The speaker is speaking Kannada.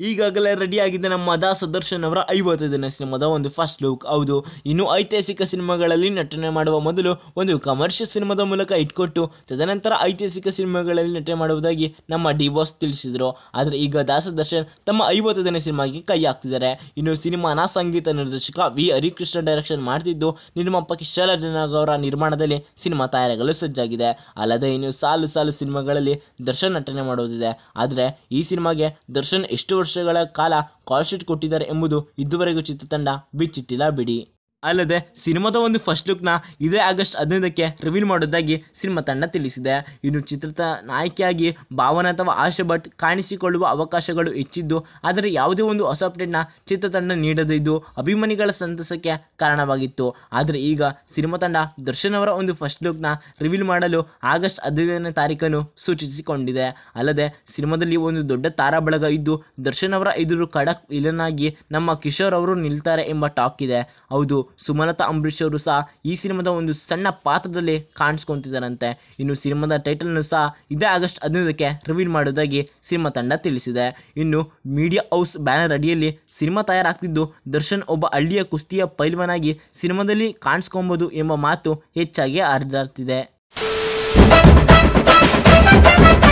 ಈಗಾಗಲೇ ರೆಡಿಯಾಗಿದೆ ನಮ್ಮ ದಾಸ ದರ್ಶನ್ ಅವರ ಐವತ್ತೈದನೇ ಸಿನಿಮಾದ ಒಂದು ಫಸ್ಟ್ ಲುಕ್ ಹೌದು ಇನ್ನು ಐತಿಹಾಸಿಕ ಸಿನಿಮಾಗಳಲ್ಲಿ ನಟನೆ ಮಾಡುವ ಮೊದಲು ಒಂದು ಕಮರ್ಷಿಯಲ್ ಸಿನಿಮಾದ ಮೂಲಕ ಇಟ್ಕೊಟ್ಟು ತದನಂತರ ಐತಿಹಾಸಿಕ ಸಿನಿಮಾಗಳಲ್ಲಿ ನಟನೆ ಮಾಡುವುದಾಗಿ ನಮ್ಮ ಡಿ ಬಾಸ್ ತಿಳಿಸಿದರು ಆದರೆ ಈಗ ದಾಸ ದರ್ಶನ್ ತಮ್ಮ ಐವತ್ತೈದನೇ ಸಿನಿಮಾಗೆ ಕೈ ಹಾಕ್ತಿದ್ದಾರೆ ಇನ್ನು ಸಿನಿಮಾನ ಸಂಗೀತ ನಿರ್ದೇಶಕ ವಿ ಹರಿಕೃಷ್ಣ ಡೈರೆಕ್ಷನ್ ಮಾಡ್ತಿದ್ದು ನಿರ್ಮಾಪಕ ಕಿಶೋರ ಜನಾಗ್ ಅವರ ನಿರ್ಮಾಣದಲ್ಲಿ ಸಿನಿಮಾ ತಯಾರಾಗಲು ಸಜ್ಜಾಗಿದೆ ಅಲ್ಲದೆ ಇನ್ನು ಸಾಲು ಸಾಲು ಸಿನಿಮಾಗಳಲ್ಲಿ ದರ್ಶನ್ ನಟನೆ ಮಾಡುವುದಿದೆ ಆದರೆ ಈ ಸಿನಿಮಾಗೆ ದರ್ಶನ್ ಎಷ್ಟು ವರ್ಷಗಳ ಕಾಲ ಕಾಲ್ ಶೀಟ್ ಕೊಟ್ಟಿದ್ದಾರೆ ಎಂಬುದು ಇದುವರೆಗೂ ಚಿತ್ರತಂಡ ಬಿಚ್ಚಿಟ್ಟಿಲ್ಲ ಬಿಡಿ ಅಲ್ಲದೆ ಸಿನಿಮಾದ ಒಂದು ಫಸ್ಟ್ ಲುಕ್ನ ಇದೇ ಆಗಸ್ಟ್ ಹದಿನೈದಕ್ಕೆ ರಿವೀಲ್ ಮಾಡೋದಾಗಿ ಸಿನಿಮಾ ತಂಡ ತಿಳಿಸಿದೆ ಇನ್ನು ಚಿತ್ರದ ನಾಯಕಿಯಾಗಿ ಭಾವನಾ ಅಥವಾ ಆಶಾ ಭಟ್ ಕಾಣಿಸಿಕೊಳ್ಳುವ ಅವಕಾಶಗಳು ಹೆಚ್ಚಿದ್ದು ಆದರೆ ಯಾವುದೇ ಒಂದು ಹೊಸ ಅಪ್ಡೇಟ್ನ ಚಿತ್ರತಂಡ ನೀಡದೇ ಇದ್ದು ಅಭಿಮಾನಿಗಳ ಸಂತಸಕ್ಕೆ ಕಾರಣವಾಗಿತ್ತು ಆದರೆ ಈಗ ಸಿನಿಮಾ ತಂಡ ದರ್ಶನ್ ಅವರ ಒಂದು ಫಸ್ಟ್ ಲುಕ್ನ ರಿವೀಲ್ ಮಾಡಲು ಆಗಸ್ಟ್ ಹದಿನೈದನೇ ತಾರೀಕನ್ನು ಸೂಚಿಸಿಕೊಂಡಿದೆ ಅಲ್ಲದೆ ಸಿನಿಮಾದಲ್ಲಿ ಒಂದು ದೊಡ್ಡ ತಾರಾ ಬಳಗ ಇದ್ದು ದರ್ಶನ್ ಅವರ ಎದುರು ಖಡಕ್ ವಿಲನ್ ಆಗಿ ನಮ್ಮ ಕಿಶೋರ್ ಅವರು ನಿಲ್ತಾರೆ ಎಂಬ ಟಾಕ್ ಇದೆ ಹೌದು ಸುಮಲತಾ ಅಂಬರೀಶ್ ಅವರು ಸಹ ಈ ಸಿನಿಮಾದ ಒಂದು ಸಣ್ಣ ಪಾತ್ರದಲ್ಲಿ ಕಾಣಿಸ್ಕೊಂತಿದ್ದಾರಂತೆ ಇನ್ನು ಸಿನಿಮಾದ ಟೈಟಲ್ನು ಸಹ ಇದೇ ಆಗಸ್ಟ್ ಹದಿನೈದಕ್ಕೆ ರಿವೀಲ್ ಮಾಡೋದಾಗಿ ಸಿನಿಮಾ ತಂಡ ತಿಳಿಸಿದೆ ಇನ್ನು ಮೀಡಿಯಾ ಹೌಸ್ ಬ್ಯಾನರ್ ಅಡಿಯಲ್ಲಿ ಸಿನಿಮಾ ತಯಾರಾಗ್ತಿದ್ದು ದರ್ಶನ್ ಒಬ್ಬ ಹಳ್ಳಿಯ ಕುಸ್ತಿಯ ಪೈಲ್ವನಾಗಿ ಸಿನಿಮಾದಲ್ಲಿ ಕಾಣಿಸ್ಕೊಬೋದು ಎಂಬ ಮಾತು ಹೆಚ್ಚಾಗಿ ಹರಿದಾಡ್ತಿದೆ